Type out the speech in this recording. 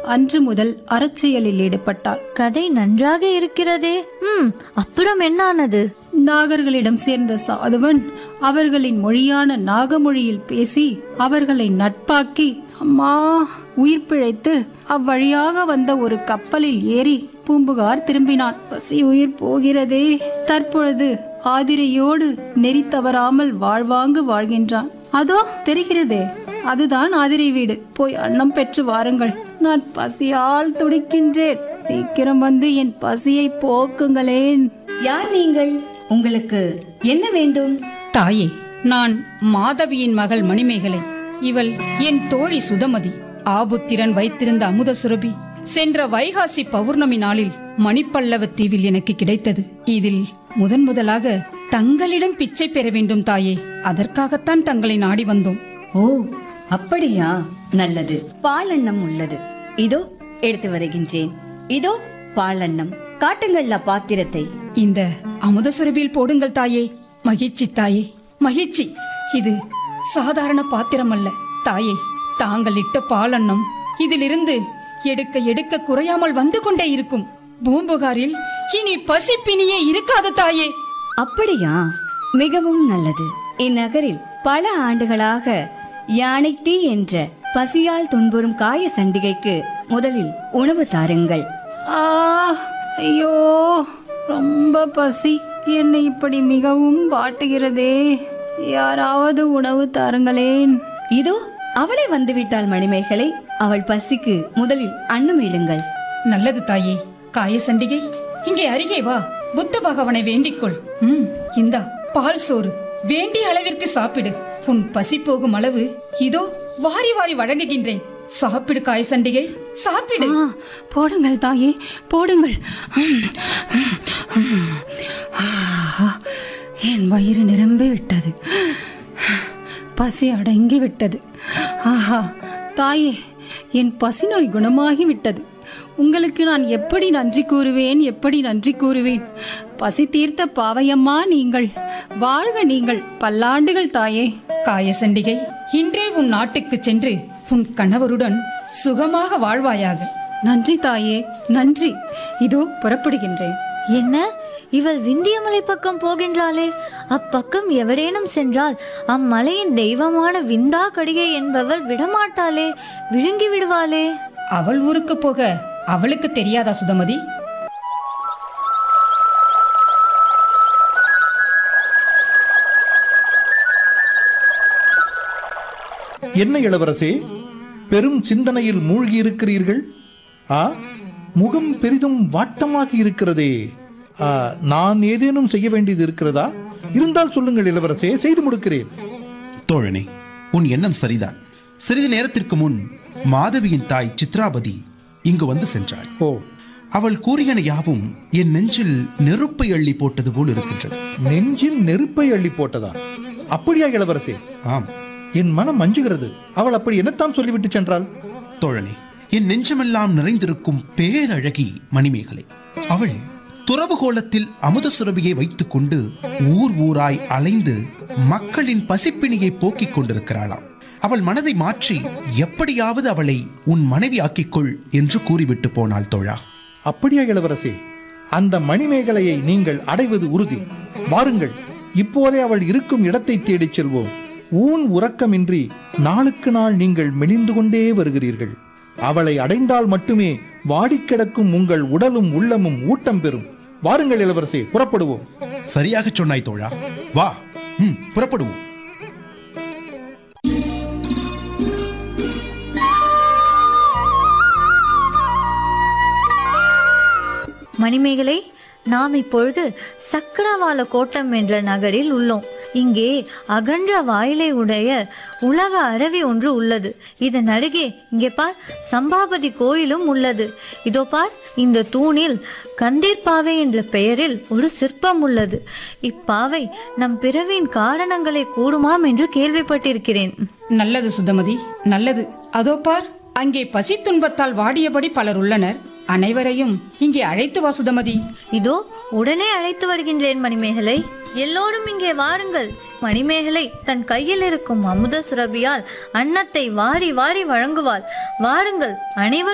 அன்று முதல் அறச்செயலில் ஈடுபட்டாள் கதை நன்றாக இருக்கிறதே ம் அப்புறம் என்னானது நாகர்களிடம் சேர்ந்த சாதுவன் அவர்களின் மொழியான நாகமொழியில் பேசி அவர்களை நட்பாக்கி அம்மா உயிர் பிழைத்து அவ்வழியாக வந்த ஒரு கப்பலில் ஏறி பூம்புகார் திரும்பினான் பசி உயிர் போகிறதே தற்பொழுது ஆதிரையோடு நெறி தவறாமல் வாழ்வாங்கு வாழ்கின்றான் அதோ தெரிகிறதே அதுதான் ஆதிரை வீடு போய் அன்னம் பெற்று வாருங்கள் நான் பசியால் துடிக்கின்றேன் சீக்கிரம் வந்து என் பசியை போக்குங்களேன் யார் நீங்கள் உங்களுக்கு என்ன வேண்டும் தாயே நான் மாதவியின் மகள் மணிமேகலை இவள் என் தோழி சுதமதி ஆபுத்திரன் வைத்திருந்த அமுத சுரபி சென்ற வைகாசி பௌர்ணமி நாளில் மணிப்பல்லவ தீவில் எனக்கு கிடைத்தது இதில் முதன் முதலாக தங்களிடம் பிச்சை பெற வேண்டும் தாயே அதற்காகத்தான் தங்களை நாடி வந்தோம் ஓ அப்படியா நல்லது பாலண்ணம் உள்ளது இதோ எடுத்து வருகின்றேன் இதோ பாலண்ணம் காட்டுங்கள்ல பாத்திரத்தை இந்த அமுத சுரபியில் போடுங்கள் தாயே மகிழ்ச்சி தாயே மகிழ்ச்சி இது சாதாரண பாத்திரம் அல்ல தாயே தாங்கள் இட்ட பாலன்னம் இதிலிருந்து எடுக்க எடுக்க குறையாமல் வந்து கொண்டே இருக்கும் பூம்புகாரில் இனி பசிப்பினியே இருக்காது தாயே அப்படியா மிகவும் நல்லது இந்நகரில் பல ஆண்டுகளாக யானைத்தீ என்ற பசியால் துன்புறும் காய சண்டிகைக்கு முதலில் உணவு தாருங்கள் ஆ ஐயோ ரொம்ப பசி என்னை இப்படி மிகவும் வாட்டுகிறதே யாராவது உணவு தாருங்களேன் இதோ அவளை வந்துவிட்டாள் மணிமேகலை அவள் பசிக்கு முதலில் அன்னம் இடுங்கள் நல்லது தாயே காய சண்டிகை இங்கே அருகே வா புத்த பகவனை வேண்டிக்கொள் ம் இந்தா பால் சோறு வேண்டிய அளவிற்கு சாப்பிடு உன் பசி போகும் அளவு இதோ வாரி வாரி வழங்குகின்றேன் சாப்பிடு காய சண்டிகை சாப்பிடு ஆ போடுங்கள் தாயே போடுங்கள் ஆ, என் வயிறு நிரம்பி விட்டது பசி அடங்கி விட்டது ஆஹா தாயே என் பசி நோய் குணமாகி விட்டது உங்களுக்கு நான் எப்படி நன்றி கூறுவேன் எப்படி நன்றி கூறுவேன் பசி தீர்த்த பாவையம்மா நீங்கள் வாழ்க நீங்கள் பல்லாண்டுகள் தாயே காய சண்டிகை இன்றே உன் நாட்டுக்கு சென்று உன் கணவருடன் சுகமாக வாழ்வாயாக நன்றி தாயே நன்றி இதோ புறப்படுகின்றேன் என்ன இவள் விந்தியமலை பக்கம் போகின்றாளே அப்பக்கம் எவரேனும் சென்றால் அம்மலையின் தெய்வமான விந்தா கடிகை என்பவள் விடமாட்டாளே விழுங்கி விடுவாளே அவள் ஊருக்கு போக அவளுக்கு தெரியாதா சுதமதி என்ன இளவரசே பெரும் சிந்தனையில் மூழ்கி இருக்கிறீர்கள் ஆ முகம் பெரிதும் வாட்டமாக இருக்கிறதே ஆ, நான் ஏதேனும் செய்ய வேண்டியது இருக்கிறதா இருந்தால் சொல்லுங்கள் இளவரசே செய்து முடிக்கிறேன் தோழனே உன் எண்ணம் சரிதான் சிறிது நேரத்திற்கு முன் மாதவியின் தாய் சித்ராபதி இங்கு வந்து சென்றாள் ஓ அவள் கூறியன யாவும் என் நெஞ்சில் நெருப்பை அள்ளி போட்டது போல் இருக்கின்றது நெஞ்சில் நெருப்பை அள்ளி போட்டதா அப்படியா இளவரசே ஆம் என் மனம் மஞ்சுகிறது அவள் அப்படி என்னத்தான் சொல்லிவிட்டு சென்றாள் தோழனே என் நெஞ்சமெல்லாம் நிறைந்திருக்கும் பேரழகி மணிமேகலை அவள் துறவு கோலத்தில் அமுத சுரபியை வைத்துக் கொண்டு ஊர் ஊராய் அலைந்து மக்களின் பசிப்பிணியை போக்கிக் கொண்டிருக்கிறாளாம் அவள் மனதை மாற்றி எப்படியாவது அவளை உன் மனைவி ஆக்கிக்கொள் என்று கூறிவிட்டு போனாள் தோழா அப்படியா இளவரசே அந்த மணிமேகலையை நீங்கள் அடைவது உறுதி வாருங்கள் இப்போதே அவள் இருக்கும் இடத்தை தேடிச் செல்வோம் ஊன் உறக்கமின்றி நாளுக்கு நாள் நீங்கள் மெலிந்து கொண்டே வருகிறீர்கள் அவளை அடைந்தால் மட்டுமே வாடிக் கிடக்கும் உங்கள் உடலும் உள்ளமும் ஊட்டம் பெறும் வாருங்கள் இளவரசே புறப்படுவோம் சரியாகச் சொன்னாய் தோழா வா ம் புறப்படுவோம் மணிமேகலை நாம் இப்பொழுது சக்கரவால கோட்டம் என்ற நகரில் உள்ளோம் இங்கே அகன்ற வாயிலை உடைய உலக அருவி ஒன்று உள்ளது இதன் அருகே இங்கே பார் சம்பாபதி கோயிலும் உள்ளது இதோ பார் இந்த தூணில் கந்தீர்பாவை என்ற பெயரில் ஒரு சிற்பம் உள்ளது இப்பாவை நம் பிறவியின் காரணங்களை கூறுமாம் என்று கேள்விப்பட்டிருக்கிறேன் நல்லது சுதமதி நல்லது அதோ பார் அங்கே பசி துன்பத்தால் வாடியபடி பலர் உள்ளனர் அனைவரையும் இங்கே அழைத்து வா சுதமதி இதோ உடனே அழைத்து வருகின்றேன் மணிமேகலை எல்லோரும் இங்கே வாருங்கள் மணிமேகலை தன் கையில் இருக்கும் அமுத சுரபியால் அன்னத்தை வாரி வாரி வழங்குவாள் வாருங்கள் அனைவரும்